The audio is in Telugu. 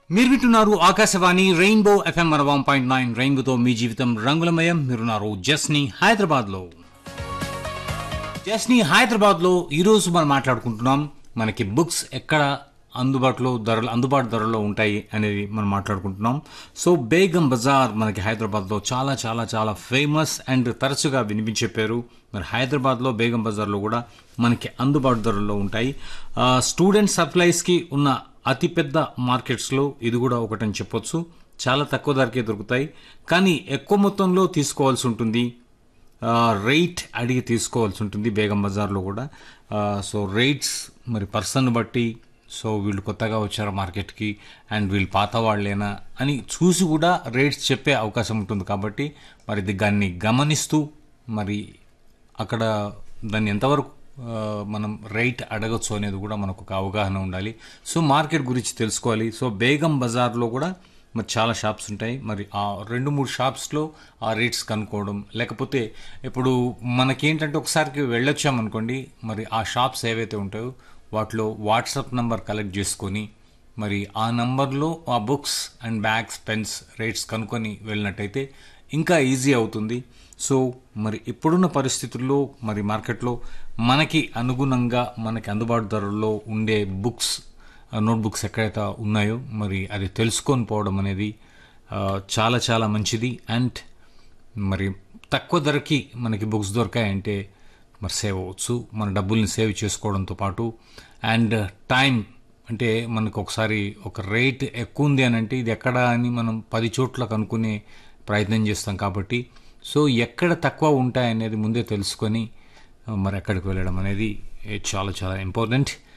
మీరు వింటున్నారు Akashvani rainbow FM one point nine రెయిన్బోతో మీ జీవితం రంగులమయం మీరున్నారు జస్ని హైదరాబాద్ లో జస్ని హైదరాబాద్ లో ఈరోజు మనం మాట్లాడుకుంటున్నాం మనకి బుక్స్ ఎక్కడ అందుబాటులో ధరలు అందుబాటు ధరలో ఉంటాయి అనేది మనం మాట్లాడుకుంటున్నాం సో బేగం బజార్ మనకి హైదరాబాద్లో చాలా చాలా చాలా ఫేమస్ అండ్ తరచుగా వినిపించే పేరు మరి హైదరాబాద్లో బేగం బజార్లో కూడా మనకి అందుబాటు ధరల్లో ఉంటాయి ఆ, స్టూడెంట్ సప్లైస్కి ఉన్న అతిపెద్ద మార్కెట్స్లో ఇది కూడా ఒకటని చెప్పొచ్చు చాలా తక్కువ ధరకే దొరుకుతాయి కానీ ఎక్కువ మొత్తంలో తీసుకోవాల్సి ఉంటుంది ఆ, రేట్ అడిగి తీసుకోవాల్సి ఉంటుంది బేగం బజార్లో కూడా ఆ, సో రేట్స్ మరి పర్సన్ బట్టి సో వీళ్ళు కొత్తగా వచ్చారు మార్కెట్కి అండ్ వీళ్ళు పాత వాళ్ళేనా అని చూసి కూడా రేట్స్ చెప్పే అవకాశం ఉంటుంది కాబట్టి మరి ఇది దాన్ని గమనిస్తూ మరి అక్కడ దాన్ని ఎంతవరకు ఆ, మనం రైట్ అడగచ్చు అనేది కూడా మనకు ఒక అవగాహన ఉండాలి సో మార్కెట్ గురించి తెలుసుకోవాలి సో బేగం బజార్లో కూడా మరి చాలా షాప్స్ ఉంటాయి మరి ఆ రెండు మూడు షాప్స్లో ఆ రేట్స్ కనుక్కోవడం లేకపోతే ఇప్పుడు మనకేంటంటే ఒకసారికి వెళ్ళొచ్చామనుకోండి మరి ఆ షాప్స్ ఏవైతే ఉంటాయో వాటిలో వాట్సాప్ నంబర్ కలెక్ట్ చేసుకొని మరి ఆ నంబర్లో ఆ books and bags pens rates కనుక్కొని వెళ్ళినట్టయితే ఇంకా ఈజీ అవుతుంది సో మరి ఇప్పుడున్న పరిస్థితుల్లో మరి మార్కెట్లో మనకి అనుగుణంగా మనకి అందుబాటు ధరల్లో ఉండే బుక్స్ నోట్బుక్స్ ఎక్కడైతే ఉన్నాయో మరి అది తెలుసుకొని పోవడం అనేది ఆ, చాలా చాలా మంచిది అండ్ మరి తక్కువ ధరకి మనకి బుక్స్ దొరికాయంటే మరి సేవ్ అవ్వచ్చు మన డబ్బుల్ని సేవ్ చేసుకోవడంతో పాటు అండ్ టైం అంటే మనకు ఒకసారి ఒక రేట్ ఎక్కువ ఉంది అని అంటే ఇది ఎక్కడ అని మనం పది చోట్ల కనుక్కునే ప్రయత్నం చేస్తాం కాబట్టి సో ఎక్కడ తక్కువ ఉంటాయనేది ముందే తెలుసుకొని ఆ, మరి ఎక్కడికి వెళ్ళడం అనేది చాలా చాలా ఇంపార్టెంట్